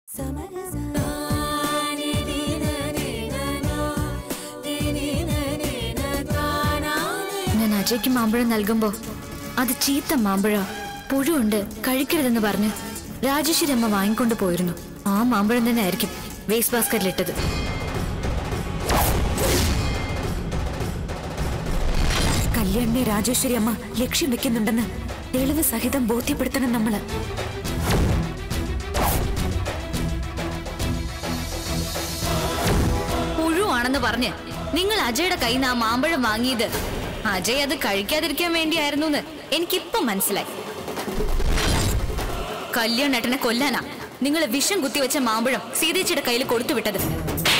ഞാൻ അജയ്ക്ക് മാമ്പഴം നൽകുമ്പോ അത് ചീത്ത മാമ്പഴ പുഴുണ്ട് കഴിക്കരുതെന്ന് പറഞ്ഞ് രാജേശ്വരി അമ്മ വാങ്ങിക്കൊണ്ട് പോയിരുന്നു ആ മാമ്പഴം തന്നെ ആയിരിക്കും വേസ്റ്റ് ബാസ്ക്കറ്റിലിട്ടത് കല്യാണിനെ രാജേശ്വരി അമ്മ ലക്ഷ്യം വെക്കുന്നുണ്ടെന്ന് തെളിവ് സഹിതം ബോധ്യപ്പെടുത്തണം നമ്മള് പുഴുവാണെന്ന് പറഞ്ഞ് നിങ്ങൾ അജയുടെ കയ്യിൽ നിന്ന് ആ മാമ്പഴം വാങ്ങിയത് അജയ് അത് കഴിക്കാതിരിക്കാൻ വേണ്ടിയായിരുന്നു എന്ന് എനിക്കിപ്പോ മനസ്സിലായി കല്യാണേട്ടനെ കൊല്ലാനാ നിങ്ങൾ വിഷം കുത്തിവെച്ച മാമ്പഴം സീതേച്ചിയുടെ കയ്യിൽ കൊടുത്തു വിട്ടത്